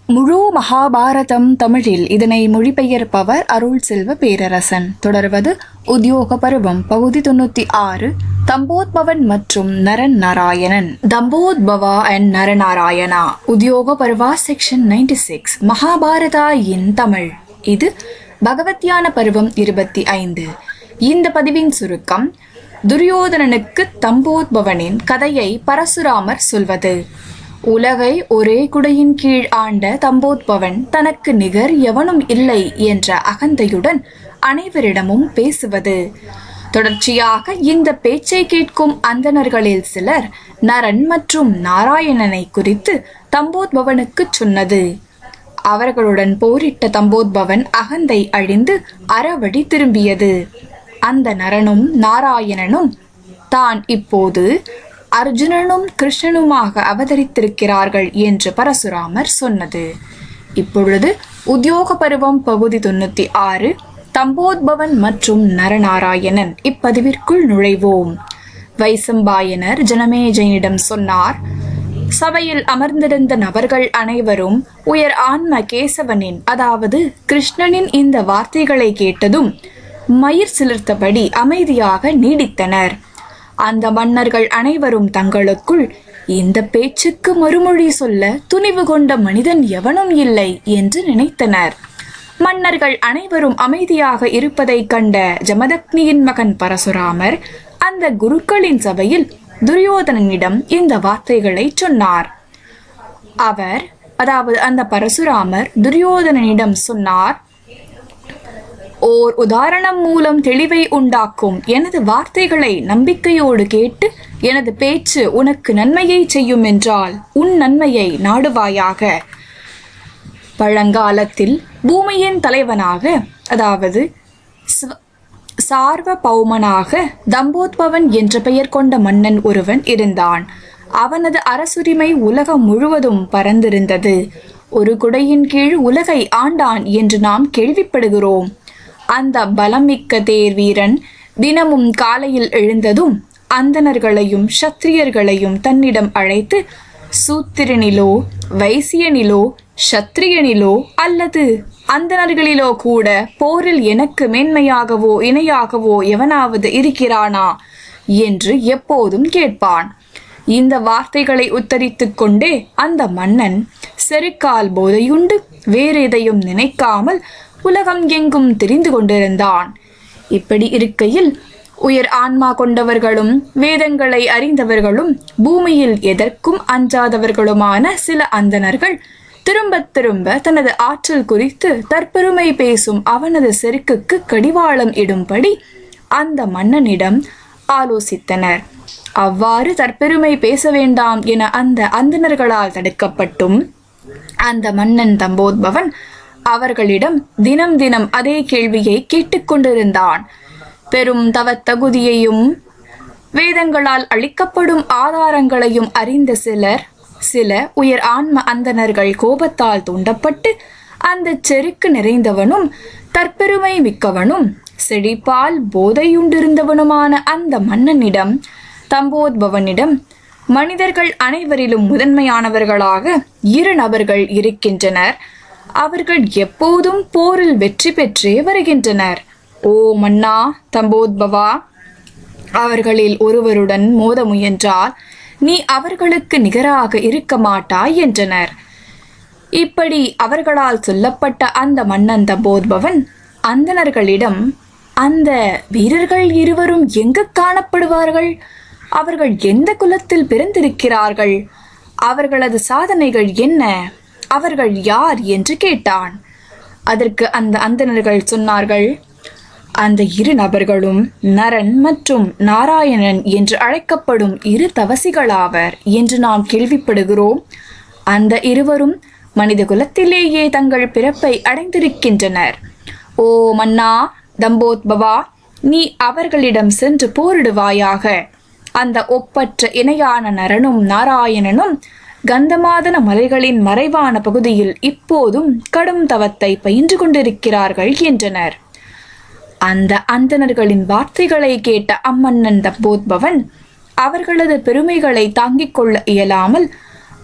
முழு மகாபாரதம் தமிழில் இதனை மொழிபெயர்ப்பவர் அருள் செல்வ பேரரசன் தொடர்வது உத்தியோக பருவம் பகுதி தொண்ணூத்தி ஆறு தம்போத்பவன் மற்றும் நரன் Narayanan தம்போத்பவா and Naranarayana Udyoga Parva section ninety six Mahabharata in Tamil இது பகவத்யான பருவம் இருபத்தி ஐந்து இந்த பதிவின் சுருக்கம் துரியோதனனுக்கு தம்போத்பவனின் கதையை பரசுராமர் சொல்வது உலகை ஒரே குடையின் கீழ் ஆண்ட தம்போத்பவன் தனக்கு நிகர் எவனும் இல்லை என்ற அகந்தையுடன் அனைவரிடமும் பேசுவது தொடர்ச்சியாக இந்த பேச்சை கேட்கும் அந்தணர்களில் சிலர் நரன் மற்றும் நாராயணனை குறித்து தம்போத்பவனுக்கு சொன்னது அவர்களுடன் போரிட்ட தம்போத்பவன் அகந்தை அழிந்து அறவழி திரும்பியது அந்த நரனும் நாராயணனும் தான் இப்போது அர்ஜுனனும் கிருஷ்ணனுமாக அவதரித்திருக்கிறார்கள் என்று பரசுராமர் சொன்னது இப்பொழுது உத்தியோக பருவம் பகுதி தொண்ணூத்தி ஆறு தம்போத்பவன் மற்றும் நரநாராயணன் இப்பதிவிற்குள் நுழைவோம் வைசம்பாயனர் ஜனமேஜயனிடம் சொன்னார் சபையில் அமர்ந்திருந்த நபர்கள் அனைவரும் உயர் ஆன்ம கேசவனின் அதாவது கிருஷ்ணனின் இந்த வார்த்தைகளை கேட்டதும் மயிர் சிலிர்த்தபடி அமைதியாக நீடித்தனர் அந்த மன்னர்கள் அனைவரும் தங்களுக்குள் இந்த பேச்சுக்கு மறுமொழி சொல்ல துணிவு கொண்ட மனிதன் எவனும் இல்லை என்று நினைத்தனர் மன்னர்கள் அனைவரும் அமைதியாக இருப்பதைக் கண்ட ஜமதக்னியின் மகன் பரசுராமர் அந்த குருக்களின் சபையில் துரியோதனனிடம் இந்த வார்த்தைகளை சொன்னார் அவர் அதாவது அந்த பரசுராமர் துரியோதனனிடம் சொன்னார் ஓர் உதாரணம் மூலம் தெளிவை உண்டாக்கும் எனது வார்த்தைகளை நம்பிக்கையோடு கேட்டு எனது பேச்சு உனக்கு நன்மையை செய்யும் என்றால் உன் நன்மையை நாடுவாயாக பழங்காலத்தில் பூமியின் தலைவனாக அதாவது ஸ்வ- சார்வ பௌமனாக தம்போத்பவன் என்ற பெயர் கொண்ட மன்னன் ஒருவன் இருந்தான் அவனது அரசுரிமை உலகம் முழுவதும் பரந்திருந்தது ஒரு குடையின் கீழ் உலகை ஆண்டான் என்று நாம் கேள்விப்படுகிறோம் அந்த பலமிக்க தேர் வீரன் தினமும் காலையில் எழுந்ததும் அந்தணர்களையும் சத்திரியர்களையும் தன்னிடம் அழைத்து சூத்திரனிலோ வைசியனிலோ சத்திரியனிலோ அல்லது அந்தணர்களிலோ கூட போரில் எனக்கு மேன்மையாகவோ இணையாகவோ எவனாவது இருக்கிறானா என்று எப்போதும் கேட்பான் இந்த வார்த்தைகளை உத்தரித்துக் கொண்டே அந்த மன்னன் செருக்கால் போதையுண்டு வேறெதையும் நினைக்காமல் உலகம் எங்கும் தெரிந்து கொண்டிருந்தான் இப்படி இருக்கையில் உயர் ஆன்மா கொண்டவர்களும் வேதங்களை அறிந்தவர்களும் பூமியில் எதற்கும் அஞ்சாதவர்களுமான சில அந்தணர்கள் திரும்பத் திரும்ப தனது ஆற்றல் குறித்து தற்பெருமை பேசும் அவனது செருக்குக்கு கடிவாளம் இடும்படி அந்த மன்னனிடம் ஆலோசித்தனர் அவ்வாறு தற்பெருமை பேச வேண்டாம் என அந்த அந்தணர்களால் தடுக்கப்பட்டும் அந்த மன்னன் தம்போத்பவன் அவர்களிடம் தினம் தினம் அதே கேள்வியை கேட்டுக்கொண்டிருந்தான் பெரும் தவத் தகுதியையும் வேதங்களால் அளிக்கப்படும் ஆதாரங்களையும் அறிந்த சிலர் சில உயர் ஆன்ம அந்தணர்கள் கோபத்தால் தூண்டப்பட்டு அந்த செருக்கு நிறைந்தவனும் தற்பெருமை மிக்கவனும் செழிப்பால் போதையுண்டிருந்தவனுமான அந்த மன்னனிடம் தம்போத்பவனிடம் மனிதர்கள் அனைவரிலும் முதன்மையானவர்களாக இரு நபர்கள் இருக்கின்றனர் அவர்கள் எப்போதும் போரில் வெற்றி பெற்றே வருகின்றனர் ஓ மன்னா தம்போத்பவா அவர்களில் ஒருவருடன் மோத முயன்றால் நீ அவர்களுக்கு நிகராக இருக்க மாட்டாய் என்றனர் இப்படி அவர்களால் சொல்லப்பட்ட அந்த மன்னன் தம்போத்பவன் அந்தணர்களிடம் அந்த வீரர்கள் இருவரும் எங்கு காணப்படுவார்கள் அவர்கள் எந்த குலத்தில் பிறந்திருக்கிறார்கள் அவர்களது சாதனைகள் என்ன அவர்கள் யார் என்று கேட்டான் அதற்கு அந்த அந்தணர்கள் சொன்னார்கள் அந்த இரு நபர்களும் நரன் மற்றும் நாராயணன் என்று அழைக்கப்படும் இரு தவசிகளாவர் என்று நாம் கேள்விப்படுகிறோம் அந்த இருவரும் மனித குலத்திலேயே தங்கள் பிறப்பை அடைந்திருக்கின்றனர் ஓ மன்னா தம்போத்பவா நீ அவர்களிடம் சென்று போரிடுவாயாக அந்த ஒப்பற்ற இணையான நரனும் நாராயணனும் கந்தமாதன மலைகளின் மறைவான பகுதியில் இப்போதும் கடும் தவத்தை பயின்று கொண்டிருக்கிறார்கள் என்றனர் அந்த அந்தணர்களின் வார்த்தைகளை கேட்ட அம்மன்னன் தம்போத்பவன் அவர்களது பெருமைகளை தாங்கிக் கொள்ள இயலாமல்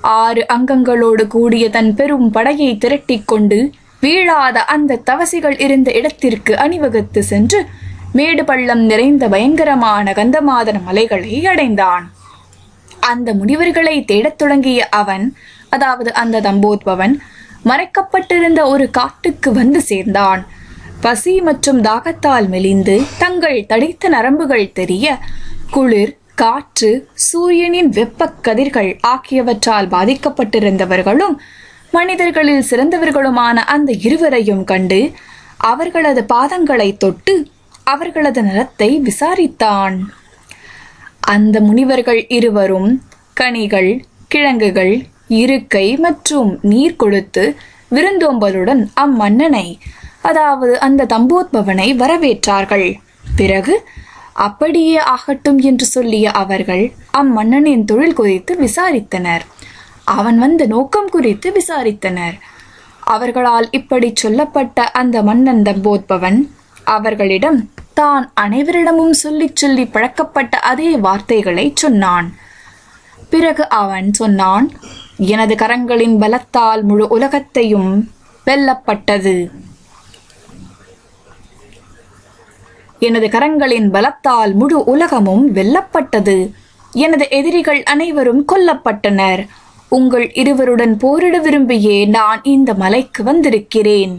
ஆறு அங்கங்களோடு கூடிய தன் பெரும் படையை திரட்டிக் கொண்டு வீழாத அந்த தவசிகள் இருந்த இடத்திற்கு அணிவகுத்து சென்று மேடு பள்ளம் நிறைந்த பயங்கரமான கந்தமாதன மலைகளை அடைந்தான் அந்த முனிவர்களை தேடத் தொடங்கிய அவன் அதாவது அந்த தம்போத்பவன் மறைக்கப்பட்டிருந்த ஒரு காட்டுக்கு வந்து சேர்ந்தான் பசி மற்றும் தாகத்தால் மெலிந்து தங்கள் தடித்த நரம்புகள் தெரிய குளிர் காற்று சூரியனின் வெப்பக் கதிர்கள் ஆகியவற்றால் பாதிக்கப்பட்டிருந்தவர்களும் மனிதர்களில் சிறந்தவர்களுமான அந்த இருவரையும் கண்டு அவர்களது பாதங்களை தொட்டு அவர்களது நலத்தை விசாரித்தான் அந்த முனிவர்கள் இருவரும் கனிகள் கிழங்குகள் இருக்கை மற்றும் நீர் கொடுத்து விருந்தோம்பலுடன் அம்மன்னனை அதாவது அந்த தம்போத்பவனை வரவேற்றார்கள் பிறகு அப்படியே ஆகட்டும் என்று சொல்லிய அவர்கள் அம்மன்னனின் தொழில் குறித்து விசாரித்தனர் அவன் வந்த நோக்கம் குறித்து விசாரித்தனர் அவர்களால் இப்படி சொல்லப்பட்ட அந்த மன்னன் தம்போத்பவன் அவர்களிடம் தான் அனைவரிடமும் சொல்லிச் சொல்லி பழக்கப்பட்ட அதே வார்த்தைகளை சொன்னான் பிறகு அவன் சொன்னான் எனது கரங்களின் பலத்தால் முழு உலகத்தையும் வெல்லப்பட்டது எனது கரங்களின் பலத்தால் முழு உலகமும் வெல்லப்பட்டது எனது எதிரிகள் அனைவரும் கொல்லப்பட்டனர் உங்கள் இருவருடன் போரிட விரும்பியே நான் இந்த மலைக்கு வந்திருக்கிறேன்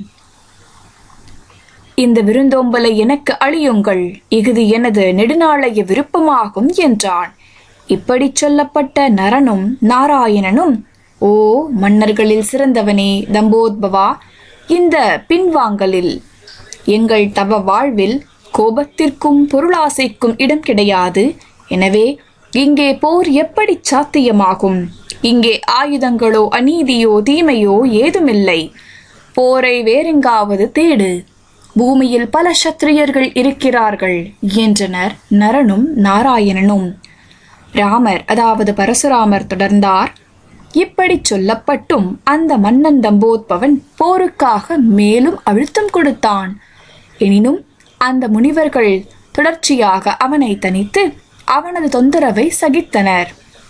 இந்த விருந்தோம்பலை எனக்கு அழியுங்கள் இஃது எனது நெடுநாளைய விருப்பமாகும் என்றான் இப்படி சொல்லப்பட்ட நரனும் நாராயணனும் ஓ மன்னர்களில் சிறந்தவனே தம்போத்பவா இந்த பின்வாங்கலில் எங்கள் தவ வாழ்வில் கோபத்திற்கும் பொருளாசைக்கும் இடம் கிடையாது எனவே இங்கே போர் எப்படி சாத்தியமாகும் இங்கே ஆயுதங்களோ அநீதியோ தீமையோ ஏதுமில்லை போரை வேறெங்காவது தேடு பூமியில் பல சத்திரியர்கள் இருக்கிறார்கள் என்றனர் நரனும் நாராயணனும் ராமர் அதாவது பரசுராமர் தொடர்ந்தார் இப்படி சொல்லப்பட்டும் அந்த மன்னன் தம்போத்பவன் போருக்காக மேலும் அழுத்தம் கொடுத்தான் எனினும் அந்த முனிவர்கள் தொடர்ச்சியாக அவனை தனித்து அவனது தொந்தரவை சகித்தனர்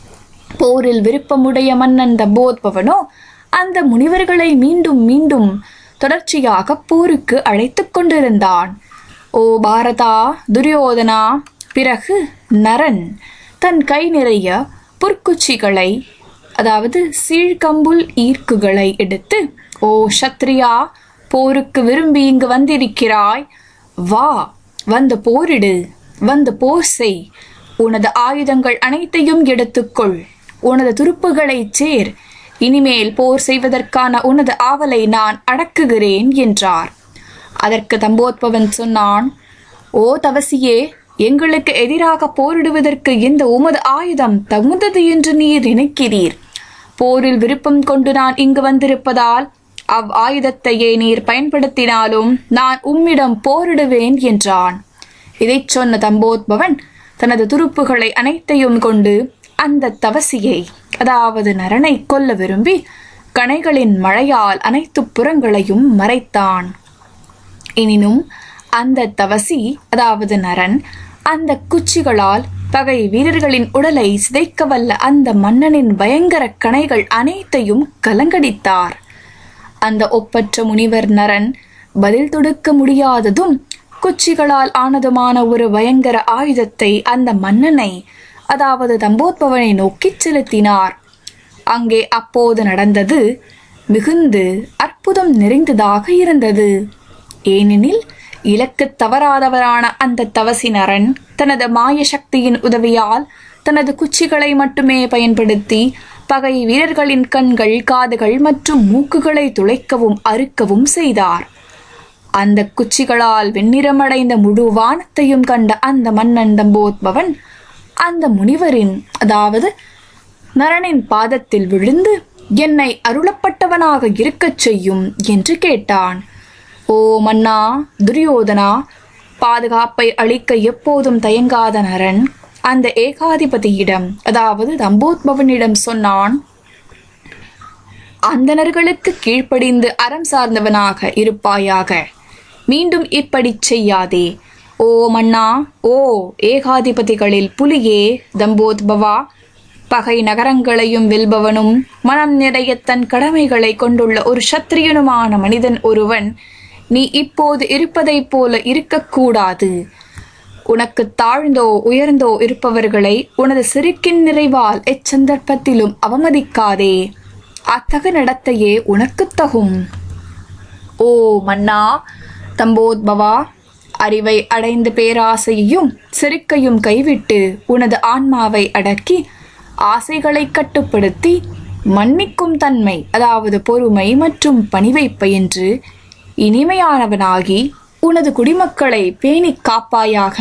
போரில் விருப்பமுடைய மன்னன் தம்போத்பவனோ அந்த முனிவர்களை மீண்டும் மீண்டும் தொடர்ச்சியாக போருக்கு அழைத்துக் கொண்டிருந்தான் ஓ பாரதா துரியோதனா பிறகு நரன் தன் கை நிறைய புற்குச்சிகளை அதாவது சீழ்கம்புல் ஈர்க்குகளை எடுத்து ஓ சத்ரியா போருக்கு விரும்பி இங்கு வந்திருக்கிறாய் வா வந்து போரிடு வந்து போர் செய் உனது ஆயுதங்கள் அனைத்தையும் எடுத்துக்கொள் உனது துருப்புகளைச் சேர் இனிமேல் போர் செய்வதற்கான உனது ஆவலை நான் அடக்குகிறேன் என்றார் அதற்கு தம்போத்பவன் சொன்னான் ஓ தவசியே எங்களுக்கு எதிராக போரிடுவதற்கு இந்த உமது ஆயுதம் தகுந்தது என்று நீர் நினைக்கிறீர் போரில் விருப்பம் கொண்டு நான் இங்கு வந்திருப்பதால் அவ் ஆயுதத்தையே நீர் பயன்படுத்தினாலும் நான் உம்மிடம் போரிடுவேன் என்றான் இதைச் சொன்ன தம்போத்பவன் தனது துருப்புகளை அனைத்தையும் கொண்டு அந்த தவசியை அதாவது நரனை கொல்ல விரும்பி கணைகளின் மழையால் அனைத்து புறங்களையும் மறைத்தான் எனினும் அந்த தவசி அதாவது நரன் அந்த குச்சிகளால் பகை வீரர்களின் உடலை சிதைக்க வல்ல அந்த மன்னனின் பயங்கர கணைகள் அனைத்தையும் கலங்கடித்தார் அந்த ஒப்பற்ற முனிவர் நரன் பதில் தொடுக்க முடியாததும் குச்சிகளால் ஆனதுமான ஒரு பயங்கர ஆயுதத்தை அந்த மன்னனை அதாவது தம்போத்பவனை நோக்கிச் செலுத்தினார் அங்கே அப்போது நடந்தது மிகுந்து அற்புதம் நிறைந்ததாக இருந்தது ஏனெனில் இலக்கு தவறாதவரான அந்த தவசி நரன் தனது மாய சக்தியின் உதவியால் தனது குச்சிகளை மட்டுமே பயன்படுத்தி பகை வீரர்களின் கண்கள் காதுகள் மற்றும் மூக்குகளை துளைக்கவும் அறுக்கவும் செய்தார் அந்த குச்சிகளால் வெண்ணிறமடைந்த முழு வானத்தையும் கண்ட அந்த மன்னன் தம்போத்பவன் அந்த முனிவரின் அதாவது நரனின் பாதத்தில் விழுந்து என்னை அருளப்பட்டவனாக இருக்கச் செய்யும் என்று கேட்டான் ஓ மன்னா துரியோதனா பாதுகாப்பை அளிக்க எப்போதும் தயங்காத நரன் அந்த ஏகாதிபதியிடம் அதாவது தம்போத்பவனிடம் சொன்னான் அந்தணர்களுக்கு கீழ்ப்படிந்து அறம் சார்ந்தவனாக இருப்பாயாக மீண்டும் இப்படி செய்யாதே ஓ மன்னா ஓ ஏகாதிபதிகளில் புலியே தம்போத்பவா பகை நகரங்களையும் வெல்பவனும் மனம் நிறைய தன் கடமைகளை கொண்டுள்ள ஒரு சத்திரியனுமான மனிதன் ஒருவன் நீ இப்போது இருப்பதைப் போல இருக்கக்கூடாது உனக்கு தாழ்ந்தோ உயர்ந்தோ இருப்பவர்களை உனது சிறுக்கின் நிறைவால் எச்சந்தர்ப்பத்திலும் அவமதிக்காதே அத்தகு நடத்தையே உனக்குத் தகும் ஓ மன்னா தம்போத்பவா அறிவை அடைந்த பேராசையையும் செருக்கையும் கைவிட்டு உனது ஆன்மாவை அடக்கி ஆசைகளை கட்டுப்படுத்தி மன்னிக்கும் தன்மை அதாவது பொறுமை மற்றும் பணிவை பயின்று இனிமையானவனாகி உனது குடிமக்களை பேணிக் காப்பாயாக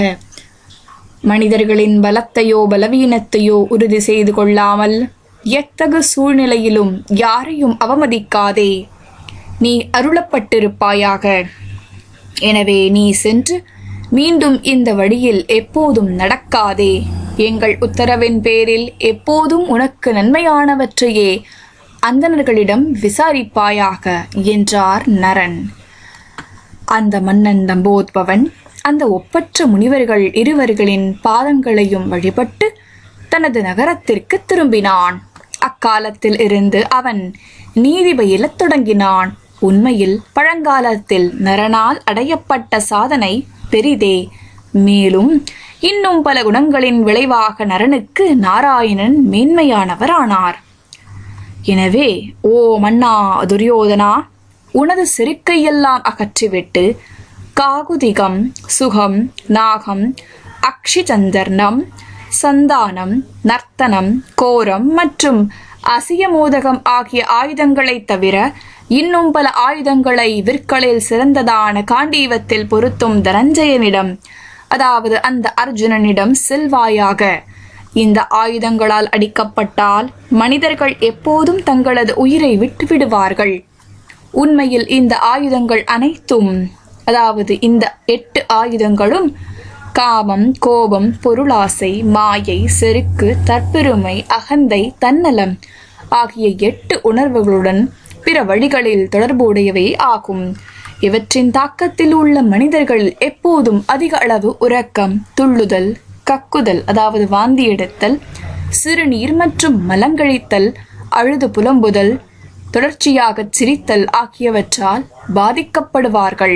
மனிதர்களின் பலத்தையோ பலவீனத்தையோ உறுதி செய்து கொள்ளாமல் எத்தகு சூழ்நிலையிலும் யாரையும் அவமதிக்காதே நீ அருளப்பட்டிருப்பாயாக எனவே நீ சென்று மீண்டும் இந்த வழியில் எப்போதும் நடக்காதே எங்கள் உத்தரவின் பேரில் எப்போதும் உனக்கு நன்மையானவற்றையே அந்தணர்களிடம் விசாரிப்பாயாக என்றார் நரன் அந்த மன்னன் நம்போத்பவன் அந்த ஒப்பற்ற முனிவர்கள் இருவர்களின் பாதங்களையும் வழிபட்டு தனது நகரத்திற்கு திரும்பினான் அக்காலத்தில் இருந்து அவன் நீதி பயிலத் தொடங்கினான் உண்மையில் பழங்காலத்தில் நரனால் அடையப்பட்ட சாதனை பெரிதே மேலும் இன்னும் பல குணங்களின் விளைவாக நரனுக்கு நாராயணன் மேன்மையானவரானார் எனவே ஓ மன்னா துரியோதனா உனது செருக்கையெல்லாம் அகற்றிவிட்டு காகுதிகம் சுகம் நாகம் அக்ஷிச்சந்தர்ணம் சந்தானம் நர்த்தனம் கோரம் மற்றும் அசியமோதகம் ஆகிய ஆயுதங்களைத் தவிர இன்னும் பல ஆயுதங்களை விற்களில் சிறந்ததான காண்டீவத்தில் பொருத்தும் தனஞ்சயனிடம் அதாவது அந்த அர்ஜுனனிடம் செல்வாயாக இந்த ஆயுதங்களால் அடிக்கப்பட்டால் மனிதர்கள் எப்போதும் தங்களது உயிரை விட்டு விடுவார்கள் உண்மையில் இந்த ஆயுதங்கள் அனைத்தும் அதாவது இந்த எட்டு ஆயுதங்களும் காமம் கோபம் பொருளாசை மாயை செருக்கு தற்பெருமை அகந்தை தன்னலம் ஆகிய எட்டு உணர்வுகளுடன் பிற வழிகளில் தொடர்புடையவை ஆகும் இவற்றின் தாக்கத்தில் உள்ள மனிதர்கள் எப்போதும் அதிக அளவு உறக்கம் துள்ளுதல் கக்குதல் அதாவது வாந்தி எடுத்தல் சிறுநீர் மற்றும் மலங்கழித்தல் அழுது புலம்புதல் தொடர்ச்சியாகச் சிரித்தல் ஆகியவற்றால் பாதிக்கப்படுவார்கள்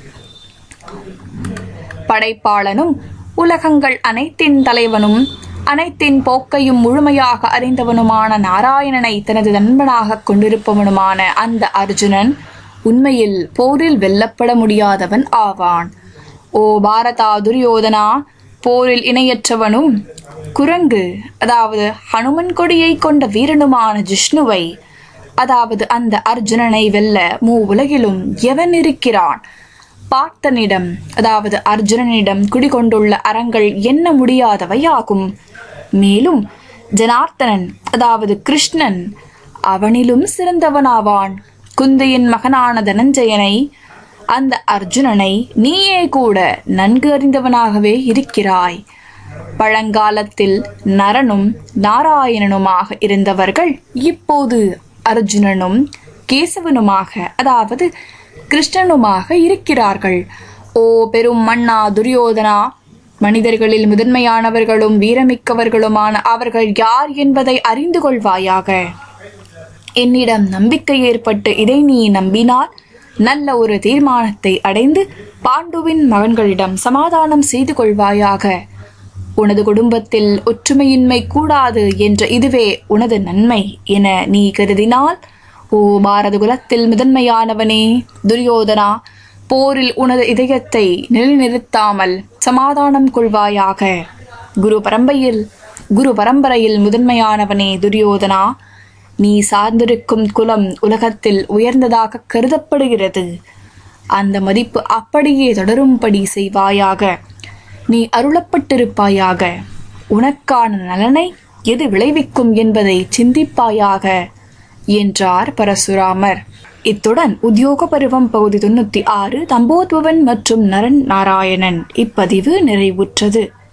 படைப்பாளனும் உலகங்கள் அனைத்தின் தலைவனும் அனைத்தின் போக்கையும் முழுமையாக அறிந்தவனுமான நாராயணனை தனது நண்பனாக கொண்டிருப்பவனுமான அந்த அர்ஜுனன் உண்மையில் போரில் வெல்லப்பட முடியாதவன் ஆவான் ஓ பாரதா துரியோதனா போரில் இணையற்றவனும் குரங்கு அதாவது ஹனுமன் கொடியை கொண்ட வீரனுமான ஜிஷ்ணுவை அதாவது அந்த அர்ஜுனனை வெல்ல மூ உலகிலும் எவன் இருக்கிறான் பார்த்தனிடம் அதாவது அர்ஜுனனிடம் குடிகொண்டுள்ள அறங்கள் எண்ண முடியாதவை ஆகும் மேலும் ஜனார்த்தனன் அதாவது கிருஷ்ணன் அவனிலும் சிறந்தவனாவான் குந்தையின் மகனான தனஞ்சயனை அந்த அர்ஜுனனை நீயே கூட நன்கு அறிந்தவனாகவே இருக்கிறாய் பழங்காலத்தில் நரனும் நாராயணனுமாக இருந்தவர்கள் இப்போது அர்ஜுனனும் கேசவனுமாக அதாவது கிருஷ்ணனுமாக இருக்கிறார்கள் ஓ பெரும் மன்னா துரியோதனா மனிதர்களில் முதன்மையானவர்களும் வீரமிக்கவர்களுமான அவர்கள் யார் என்பதை அறிந்து கொள்வாயாக என்னிடம் நம்பிக்கை ஏற்பட்டு இதை நீ நம்பினால் நல்ல ஒரு தீர்மானத்தை அடைந்து பாண்டுவின் மகன்களிடம் சமாதானம் செய்து கொள்வாயாக உனது குடும்பத்தில் ஒற்றுமையின்மை கூடாது என்ற இதுவே உனது நன்மை என நீ கருதினால் ஓ பாரத குலத்தில் முதன்மையானவனே துரியோதனா போரில் உனது இதயத்தை நிலைநிறுத்தாமல் சமாதானம் கொள்வாயாக குரு பரம்பையில் குரு பரம்பரையில் முதன்மையானவனே துரியோதனா நீ சார்ந்திருக்கும் குலம் உலகத்தில் உயர்ந்ததாக கருதப்படுகிறது அந்த மதிப்பு அப்படியே தொடரும்படி செய்வாயாக நீ அருளப்பட்டிருப்பாயாக உனக்கான நலனை எது விளைவிக்கும் என்பதை சிந்திப்பாயாக என்றார் பரசுராமர் இத்துடன் உத்தியோக பருவம் பகுதி தொண்ணூத்தி ஆறு தம்போத்பவன் மற்றும் நரன் நாராயணன் இப்பதிவு நிறைவுற்றது